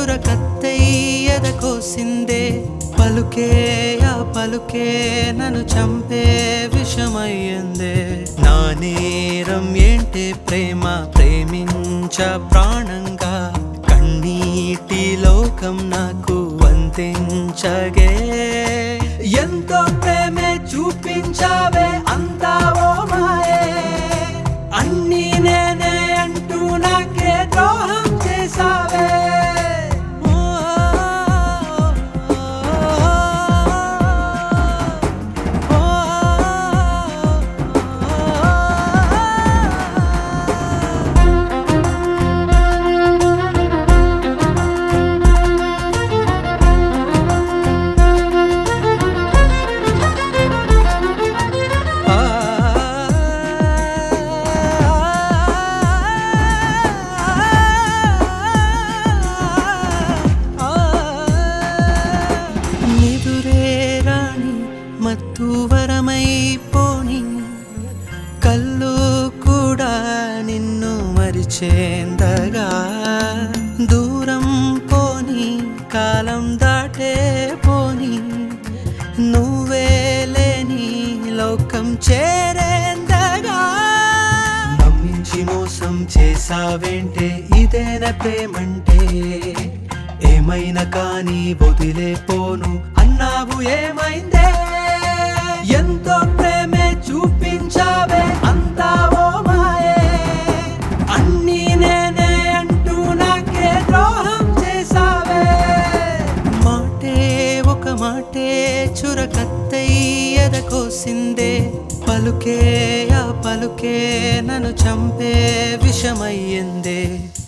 చురకత్తయ్యద కోసిందే పలుకే ఆ పలుకే నన్ను చంపే విషమయ్యిందే నా నేరం ఏంటే ప్రేమ ప్రేమించ ప్రాణంగా కన్నీటి లోకం నాకు వంతించగే ఎంతో ప్రేమే చూపించావే అంతా ఓ మాయే అన్నీ నేనే అంటూ నాకే ద్రోహం చేసావే ఓ, ఓ, ఓ. నిదురే రాణి మత్తు వరమైపోని కళ్ళు కూడా నిన్ను మరిచేందగా దూరం పోని కాలం దాటే పోని నువ్వే లేని లోకం చేరేందగా నమ్మించి మోసం చేసావేంటే ఇదేనా ప్రేమంటే ఏమైనా కానీ వదిలేపోను అన్నావు ఏమైందే ఎంతో ప్రేమే చూపించావే అంతా ఓ మాయే అన్నీ నేనే అంటూ నాకే ద్రోహం చేసావే మాటే ఒక మాటే చురకత్తయ్యద కోసిందే పలుకే ఆ పలుకే నన్ను చంపే విషమయ్యిందే